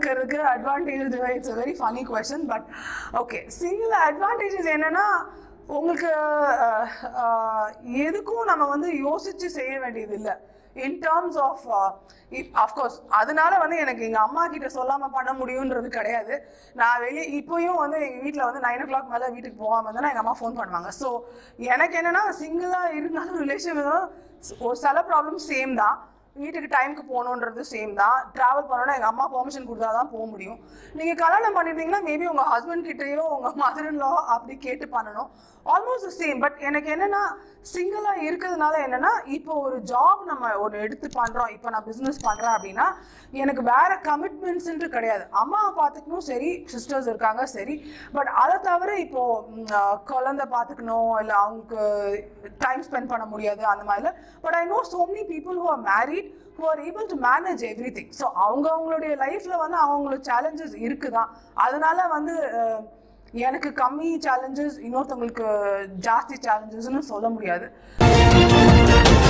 இருக்கிறதுக்கு advantages it's very funny question but okay single advantages என்னன்னா உங்களுக்கு அஹ், அஹ், எதுக்கும் நம்ம வந்து யோசிச்சு செய்ய வேண்டியது இல்லை இன் டேர்ம்ஸ் ஆஃப் அஃப்கோர்ஸ் அதனால வந்து எனக்கு எங்கள் அம்மா கிட்ட சொல்லாமல் பண்ண முடியுன்றது கிடையாது நான் வெளியே இப்போயும் வந்து எங்கள் வீட்டில் வந்து நைன் ஓ கிளாக் மேலே வீட்டுக்கு போகாமல் இருந்தேன்னா எங்கள் அம்மா ஃபோன் பண்ணுவாங்க ஸோ எனக்கு என்னன்னா சிங்கிளாக இருந்தாலும் ரிலேஷன் ஒரு சில ப்ராப்ளம் சேம் தான் வீட்டுக்கு டைமுக்கு போகணுன்றது சேம் தான் ட்ராவல் பண்ணணும்னா எங்கள் அம்மா பெர்மிஷன் கொடுத்தா தான் போக முடியும் நீங்கள் கல்யாணம் பண்ணிட்டீங்கன்னா மேபி உங்கள் ஹஸ்பண்ட் கிட்டேயோ உங்கள் மதர் இன் லா அப்படி கேட்டு பண்ணணும் ஆல்மோஸ்ட் சேம் பட் எனக்கு என்னன்னா சிங்கிளாக இருக்கிறதுனால என்னன்னா இப்போ ஒரு ஜாப் நம்ம ஒன்று எடுத்து பண்ணுறோம் இப்போ நான் பிஸ்னஸ் பண்ணுறேன் அப்படின்னா எனக்கு வேற கமிட்மெண்ட்ஸ்ன்ட்டு கிடையாது அம்மாவை பார்த்துக்கணும் சரி சிஸ்டர்ஸ் இருக்காங்க சரி பட் அதை தவிர இப்போ ம், அஹ், குழந்தை பார்த்துக்கணும் இல்லை அவங்களுக்கு டைம் ஸ்பெண்ட் பண்ண முடியாது அந்த மாதிரில but I know so many people who are married who are able to manage everything so அவங்க அவங்களுடைய லைஃப்பில் வந்து அவங்களுக்கு சேலஞ்சஸ் இருக்குதான் அதனால வந்து அஹ், எனக்கு கம்மி சேலஞ்சஸ் இன்னொருத்தவங்களுக்கு ஜாஸ்தி சேலஞ்சஸ்னு சொல்ல முடியாது